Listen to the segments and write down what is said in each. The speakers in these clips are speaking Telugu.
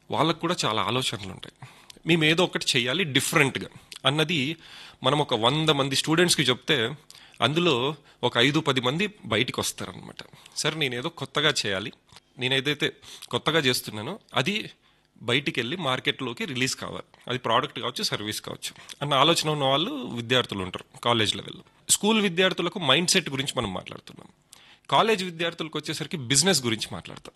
వాళ్ళకు కూడా చాలా ఆలోచనలు ఉంటాయి మేము ఏదో ఒకటి చేయాలి డిఫరెంట్గా అన్నది మనం ఒక వంద మంది స్టూడెంట్స్కి చెప్తే అందులో ఒక ఐదు పది మంది బయటికి వస్తారనమాట సరే నేను ఏదో కొత్తగా చేయాలి నేను ఏదైతే కొత్తగా చేస్తున్నానో అది బయటికి వెళ్ళి మార్కెట్లోకి రిలీజ్ కావాలి అది ప్రోడక్ట్ కావచ్చు సర్వీస్ కావచ్చు అన్న ఆలోచన ఉన్న వాళ్ళు విద్యార్థులు ఉంటారు కాలేజ్ లెవెల్లో స్కూల్ విద్యార్థులకు మైండ్ సెట్ గురించి మనం మాట్లాడుతున్నాం కాలేజ్ విద్యార్థులకు వచ్చేసరికి బిజినెస్ గురించి మాట్లాడతాం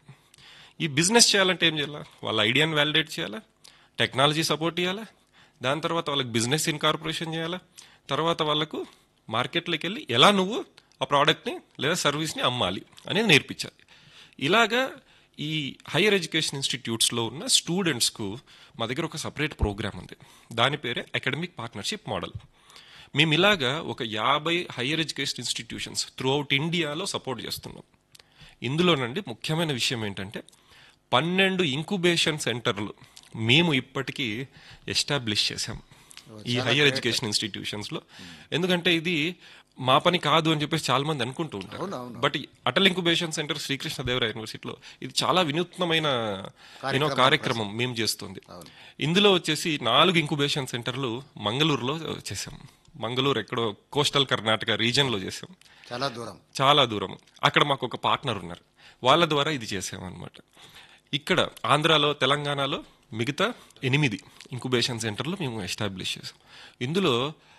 ఈ బిజినెస్ చేయాలంటే ఏం చేయాలా వాళ్ళ ఐడియాని వ్యాలిడేట్ చేయాలా టెక్నాలజీ సపోర్ట్ చేయాలా దాని తర్వాత వాళ్ళకి బిజినెస్ ఇన్కార్పొరేషన్ చేయాలా తర్వాత వాళ్ళకు మార్కెట్లోకి వెళ్ళి ఎలా నువ్వు ఆ ప్రోడక్ట్ని లేదా సర్వీస్ని అమ్మాలి అనేది నేర్పించాలి ఇలాగా ఈ హైయర్ ఎడ్యుకేషన్ ఇన్స్టిట్యూట్స్లో ఉన్న స్టూడెంట్స్కు మా దగ్గర ఒక సపరేట్ ప్రోగ్రామ్ ఉంది దాని పేరే అకాడమిక్ పార్ట్నర్షిప్ మోడల్ మేము ఇలాగా ఒక యాభై higher education institutions throughout ఇండియాలో సపోర్ట్ చేస్తున్నాం ఇందులోనండి ముఖ్యమైన విషయం ఏంటంటే పన్నెండు ఇంక్యుబేషన్ సెంటర్లు మేము ఇప్పటికీ ఎస్టాబ్లిష్ చేసాం ఈ హైయర్ ఎడ్యుకేషన్ ఇన్స్టిట్యూషన్స్ లో ఎందుకంటే ఇది మా పని కాదు అని చెప్పేసి చాలా మంది అనుకుంటూ ఉంటారు బట్ ఈ అటల్ ఇంక్యుబేషన్ సెంటర్ శ్రీకృష్ణదేవరాయ యూనివర్సిటీలో ఇది చాలా వినూత్నమైన యూనో కార్యక్రమం మేము చేస్తుంది ఇందులో వచ్చేసి నాలుగు ఇంక్యుబేషన్ సెంటర్లు మంగళూరులో చేసాం మంగళూరు ఎక్కడో కోస్టల్ కర్ణాటక రీజన్ లో చేసాం చాలా దూరం చాలా దూరం అక్కడ మాకు ఒక పార్ట్నర్ ఉన్నారు వాళ్ళ ద్వారా ఇది చేసామన్నమాట ఇక్కడ ఆంధ్రాలో తెలంగాణలో మిగతా ఎనిమిది ఇంక్యుబేషన్ సెంటర్లు మేము ఎస్టాబ్లిష్ చేసాం ఇందులో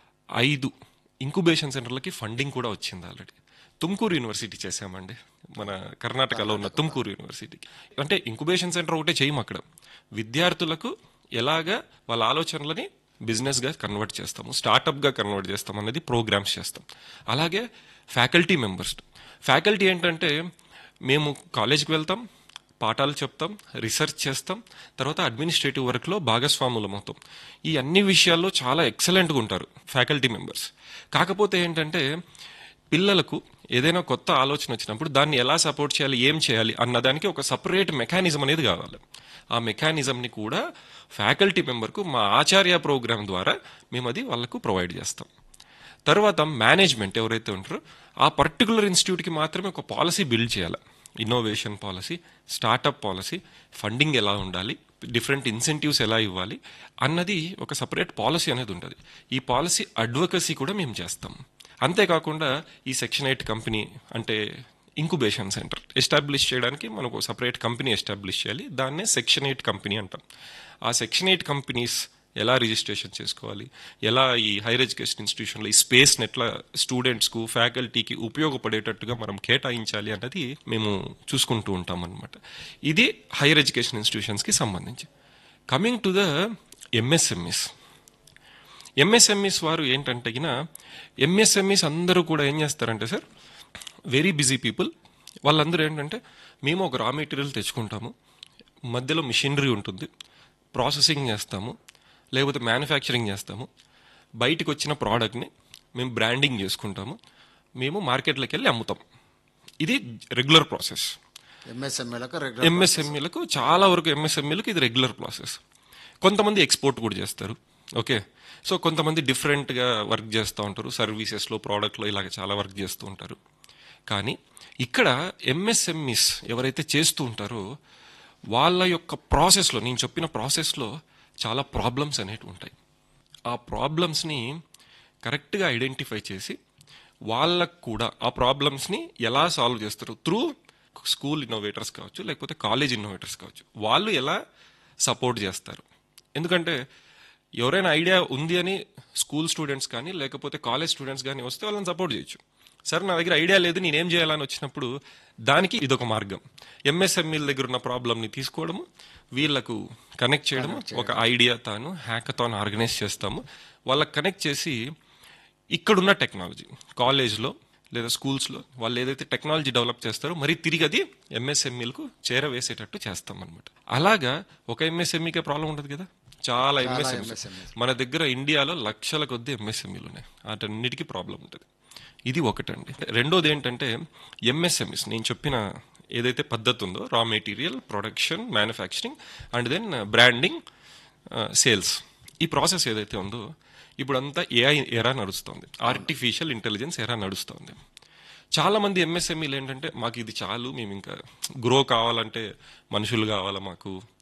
ఐదు ఇంక్యుబేషన్ సెంటర్లకి ఫండింగ్ కూడా వచ్చింది ఆల్రెడీ తుమ్కూరు యూనివర్సిటీ చేసామండి మన కర్ణాటకలో ఉన్న తుమ్కూరు యూనివర్సిటీకి అంటే ఇంక్యుబేషన్ సెంటర్ ఒకటే చేయం అక్కడ విద్యార్థులకు ఎలాగా వాళ్ళ ఆలోచనలని బిజినెస్గా కన్వర్ట్ చేస్తాము స్టార్టప్గా కన్వర్ట్ చేస్తాం అనేది ప్రోగ్రామ్స్ చేస్తాం అలాగే ఫ్యాకల్టీ మెంబర్స్ ఫ్యాకల్టీ ఏంటంటే మేము కాలేజ్కి వెళ్తాం పాఠాలు చెప్తాం రీసెర్చ్ చేస్తాం తర్వాత అడ్మినిస్ట్రేటివ్ వర్క్లో భాగస్వాములం అవుతాం ఈ అన్ని విషయాల్లో చాలా ఎక్సలెంట్గా ఉంటారు ఫ్యాకల్టీ మెంబర్స్ కాకపోతే ఏంటంటే పిల్లలకు ఏదైనా కొత్త ఆలోచన వచ్చినప్పుడు దాన్ని ఎలా సపోర్ట్ చేయాలి ఏం చేయాలి అన్నదానికి ఒక సపరేట్ మెకానిజం అనేది కావాలి ఆ మెకానిజంని కూడా ఫ్యాకల్టీ మెంబర్కు మా ఆచార్య ప్రోగ్రామ్ ద్వారా మేము అది వాళ్ళకు ప్రొవైడ్ చేస్తాం తర్వాత మేనేజ్మెంట్ ఎవరైతే ఉంటారో ఆ పర్టికులర్ ఇన్స్టిట్యూట్కి మాత్రమే ఒక పాలసీ బిల్డ్ చేయాలి innovation policy startup policy funding ఎలా ఉండాలి డిఫరెంట్ ఇన్సెంటివ్స్ ఎలా ఇవ్వాలి అన్నది ఒక సపరేట్ పాలసీ అనేది ఉంటుంది ఈ పాలసీ అడ్వకసీ కూడా మేము చేస్తాం అంతేకాకుండా ఈ సెక్షన్ ఎయిట్ కంపెనీ అంటే ఇంకుబేషన్ సెంటర్ ఎస్టాబ్లిష్ చేయడానికి మనకు సపరేట్ కంపెనీ ఎస్టాబ్లిష్ చేయాలి దాన్నే సెక్షన్ ఎయిట్ కంపెనీ అంటాం ఆ సెక్షన్ ఎయిట్ కంపెనీస్ ఎలా రిజిస్ట్రేషన్ చేసుకోవాలి ఎలా ఈ హైయర్ ఎడ్యుకేషన్ ఇన్స్టిట్యూషన్లో ఈ స్పేస్ని ఎట్లా స్టూడెంట్స్కు ఫ్యాకల్టీకి ఉపయోగపడేటట్టుగా మనం కేటాయించాలి అన్నది మేము చూసుకుంటూ ఉంటాం అనమాట ఇది హైయర్ ఎడ్యుకేషన్ ఇన్స్టిట్యూషన్స్కి సంబంధించి coming to the MSMS MSMEs వారు ఏంటంటే గిన ఎంఎస్ఎంఈస్ అందరూ కూడా ఏం చేస్తారంటే సార్ వెరీ బిజీ పీపుల్ వాళ్ళందరూ ఏంటంటే మేము ఒక రా మెటీరియల్ తెచ్చుకుంటాము మధ్యలో మిషనరీ ఉంటుంది ప్రాసెసింగ్ చేస్తాము లేకపోతే మ్యానుఫ్యాక్చరింగ్ చేస్తాము బయటికి వచ్చిన ప్రోడక్ట్ని మేము బ్రాండింగ్ చేసుకుంటాము మేము మార్కెట్లోకి వెళ్ళి అమ్ముతాం ఇది రెగ్యులర్ ప్రాసెస్ ఎంఎస్ఎంఏలకు రెగ్యులర్ ఎంఎస్ఎంఈలకు చాలా వరకు ఎంఎస్ఎంఈలకు ఇది రెగ్యులర్ ప్రాసెస్ కొంతమంది ఎక్స్పోర్ట్ కూడా చేస్తారు ఓకే సో కొంతమంది డిఫరెంట్గా వర్క్ చేస్తూ ఉంటారు సర్వీసెస్లో ప్రోడక్ట్లో ఇలాగ చాలా వర్క్ చేస్తూ ఉంటారు కానీ ఇక్కడ ఎంఎస్ఎంఈస్ ఎవరైతే చేస్తూ ఉంటారో వాళ్ళ యొక్క ప్రాసెస్లో నేను చెప్పిన ప్రాసెస్లో చాలా ప్రాబ్లమ్స్ అనేవి ఉంటాయి ఆ ప్రాబ్లమ్స్ని కరెక్ట్గా ఐడెంటిఫై చేసి వాళ్ళకు కూడా ఆ ప్రాబ్లమ్స్ని ఎలా సాల్వ్ చేస్తారు త్రూ స్కూల్ ఇన్నోవేటర్స్ కావచ్చు లేకపోతే కాలేజ్ ఇన్నోవేటర్స్ కావచ్చు వాళ్ళు ఎలా సపోర్ట్ చేస్తారు ఎందుకంటే ఎవరైనా ఐడియా ఉంది అని స్కూల్ స్టూడెంట్స్ కానీ లేకపోతే కాలేజ్ స్టూడెంట్స్ కానీ వస్తే వాళ్ళని సపోర్ట్ చేయొచ్చు సరే నా దగ్గర ఐడియా లేదు నేనేం చేయాలని వచ్చినప్పుడు దానికి ఇదొక మార్గం ఎంఎస్ఎంఈల దగ్గర ఉన్న ప్రాబ్లమ్ని తీసుకోవడము వీళ్ళకు కనెక్ట్ చేయడము ఒక ఐడియా తాను హ్యాకథాన్ ఆర్గనైజ్ చేస్తాము వాళ్ళకి కనెక్ట్ చేసి ఇక్కడున్న టెక్నాలజీ కాలేజ్లో లేదా స్కూల్స్లో వాళ్ళు ఏదైతే టెక్నాలజీ డెవలప్ చేస్తారో మరి తిరిగి అది ఎంఎస్ఎంఈలకు చేరవేసేటట్టు చేస్తాం అనమాట అలాగా ఒక ఎంఎస్ఎంఈకే ప్రాబ్లం ఉంటుంది కదా చాలా ఎంఎస్ఎంఈ MSMEs. మన దగ్గర ఇండియాలో లక్షల కొద్ది ఎంఎస్ఎంఈలు ఉన్నాయి వాటన్నిటికీ ప్రాబ్లం ఉంటుంది ఇది ఒకటండి రెండోది ఏంటంటే ఎంఎస్ఎంఈస్ నేను చెప్పిన ఏదైతే పద్ధతి ఉందో raw material production manufacturing and then branding sales ఈ ప్రాసెస్ ఏదైతే ఉందో ఇప్పుడంతా ఏఐ ఎరా నడుస్తుంది ఆర్టిఫిషియల్ ఇంటెలిజెన్స్ ఎరా నడుస్తుంది చాలా మంది ఎంఎస్ఎంఈలు ఏంటంటే మాకు ఇది చాలు మేము ఇంకా గ్రో కావాలంటే మనుషులు కావాలా మాకు